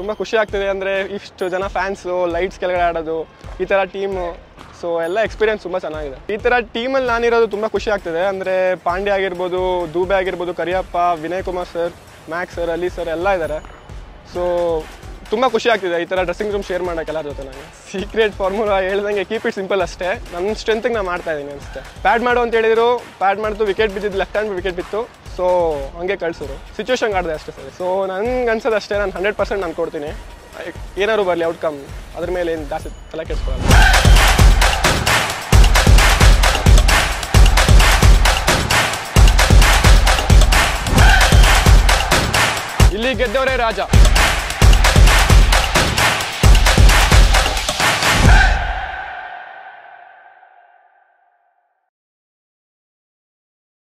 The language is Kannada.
ತುಂಬ ಖುಷಿ ಆಗ್ತಿದೆ ಅಂದರೆ ಇಷ್ಟು ಜನ ಫ್ಯಾನ್ಸು ಲೈಟ್ಸ್ ಕೆಳಗಡೆ ಆಡೋದು ಈ ಥರ ಟೀಮು ಸೊ ಎಲ್ಲ ಎಕ್ಸ್ಪೀರಿಯನ್ಸ್ ತುಂಬ ಚೆನ್ನಾಗಿದೆ ಈ ಥರ ಟೀಮಲ್ಲಿ ನಾನಿರೋದು ತುಂಬ ಖುಷಿ ಆಗ್ತಿದೆ ಅಂದರೆ ಪಾಂಡ್ಯ ಆಗಿರ್ಬೋದು ದೂಬೆ ಆಗಿರ್ಬೋದು Kariappa Vinay Kumar sir Max sir Ali sir ಎಲ್ಲ ಇದ್ದಾರೆ ಸೊ ತುಂಬ ಖುಷಿ ಆಗ್ತಿದೆ ಈ ಥರ ಡ್ರೆಸ್ಸಿಂಗ್ ರೂಮ್ ಶೇರ್ ಮಾಡೋಕೆ ಎಲ್ಲರ ಜೊತೆ ನಾನು ಸೀಕ್ರೆಟ್ ಫಾರ್ಮುಲಾ ಹೇಳ್ದಂಗೆ ಕೀಪ್ ಇಟ್ ಸಿಂಪಲ್ ಅಷ್ಟೇ ನನ್ನ ಸ್ಟ್ರೆಂತಿಗೆ ನಾನು ಮಾಡ್ತಾ ಇದ್ದೀನಿ ಅಷ್ಟೇ ಪ್ಯಾಡ್ ಮಾಡು ಅಂತ ಹೇಳಿದ್ರು ಪ್ಯಾಡ್ ಮಾಡಿದ್ದು ವಿಕೆಟ್ ಬಿದ್ದಿದ್ದು ಲೆಫ್ಟ್ ಹ್ಯಾಂಡ್ ವಿಕೆಟ್ ಬಿತ್ತು ಸೊ ಹಂಗೆ ಕಳ್ಸೋರು ಸಿಚುವೇಶನ್ ಆಡಿದೆ ಅಷ್ಟೇ ಸರಿ ಸೊ ನನ್ಗೆ ಅನ್ಸೋದು ಅಷ್ಟೇ ನಾನು ಹಂಡ್ರೆಡ್ ಪರ್ಸೆಂಟ್ ನಾನು ಕೊಡ್ತೀನಿ ಏನಾದ್ರು ಬರಲಿ ಔಟ್ಕಮ್ ಅದ್ರ ಮೇಲೆ ಏನು ಜಾಸ್ತಿ ತಲೆ ಕೆಡ್ಸ್ಕೊಳ್ಳಲ್ಲ ಇಲ್ಲಿ ಗೆದ್ದವರೇ ರಾಜ